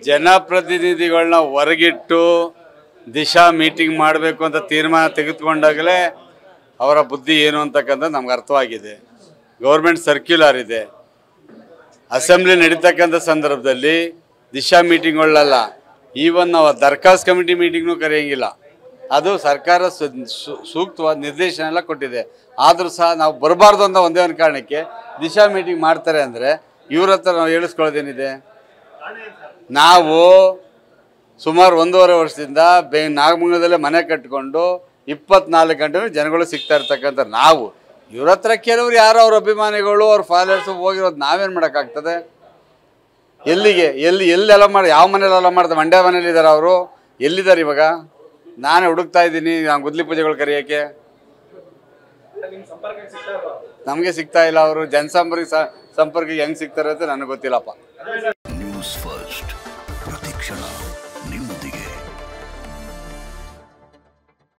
ಜನಪ್ರತಿನಿಧಿಗಳನ್ನ ಹೊರಗಿಟ್ಟು Disha meeting ಮಾಡಬೇಕು ಅಂತ ತೀರ್ಮಾನ ತೆಗೆದುಕೊಂಡಾಗಲೇ ಅವರ ಬುದ್ಧಿ ಏನು ಅಂತಕ್ಕಂಥ ನಮ್ಗೆ ಅರ್ಥವಾಗಿದೆ ಗೌರ್ಮೆಂಟ್ ಸರ್ಕ್ಯುಲರ್ ಇದೆ ಅಸೆಂಬ್ಲಿ ನಡೀತಕ್ಕಂಥ ಸಂದರ್ಭದಲ್ಲಿ ದಿಶಾ ಮೀಟಿಂಗ್ಗಳಲ್ಲ ಈವನ್ ನಾವು ದರ್ಖಾಸ್ ಕಮಿಟಿ ಮೀಟಿಂಗ್ನೂ ಕರೆಯಂಗಿಲ್ಲ ಅದು ಸರ್ಕಾರ ಸು- ಸು- ಸೂಕ್ತವಾದ ನಿರ್ದೇಶನ ಎಲ್ಲ ಕೊಟ್ಟಿದೆ ಆದರೂ ಸಹ ನಾವು ಬರಬಾರ್ದು ಅಂತ ಒಂದೇ ಒಂದು ಕಾರಣಕ್ಕೆ ದಿಶಾ ಮೀಟಿಂಗ್ ಮಾಡ್ತಾರೆ ಅಂದರೆ ಇವ್ರ ಹತ್ರ ನಾವು ಹೇಳಿಸ್ಕೊಳ್ಳೋದೇನಿದೆ ನಾವು ಸುಮಾರು ಒಂದೂವರೆ ವರ್ಷದಿಂದ ಬೆ ನಾಗಮಂಗಲದಲ್ಲೇ ಮನೆ ಕಟ್ಕೊಂಡು ಇಪ್ಪತ್ನಾಲ್ಕು ಗಂಟೆ ಜನಗಳು ಸಿಗ್ತಾ ಇರ್ತಕ್ಕಂಥ ನಾವು ಇವ್ರ ಹತ್ರ ಕೆಲವರು ಯಾರೋ ಅವ್ರ ಅಭಿಮಾನಿಗಳು ಅವ್ರ ಫಾಲೋವರ್ಸ್ ಹೋಗಿರೋದು ನಾವೇನು ಮಾಡೋಕ್ಕಾಗ್ತದೆ ಎಲ್ಲಿಗೆ ಎಲ್ಲಿ ಎಲ್ಲೆಲ್ಲ ಮಾಡಿ ಯಾವ ಮನೇಲೆಲ್ಲ ಮಾಡ್ತಾರೆ ಮಂಡ್ಯ ಮನೇಲಿ ಇದ್ದಾರೆ ಅವರು ಎಲ್ಲಿದ್ದಾರೆ ಇವಾಗ ನಾನೇ ಹುಡುಕ್ತಾ ಇದ್ದೀನಿ ನಾನು ಗುದ್ಲಿ ಪೂಜೆಗಳು ಕರೆಯೋಕ್ಕೆ ನಮಗೆ ಸಿಗ್ತಾ ಇಲ್ಲ ಅವರು ಜನಸಂಪರ್ಕ ಸ- ಸಂಪರ್ಕಕ್ಕೆ ಹೆಂಗೆ ಸಿಗ್ತಾರೆ ಅಂತ ನನಗೆ ಗೊತ್ತಿಲ್ಲಪ್ಪ ನ್ಯೂಸ್ ಫಸ್ಟ್ ಪ್ರತಿಕ್ಷಣ ನಿಮ್ಮೊಂದಿಗೆ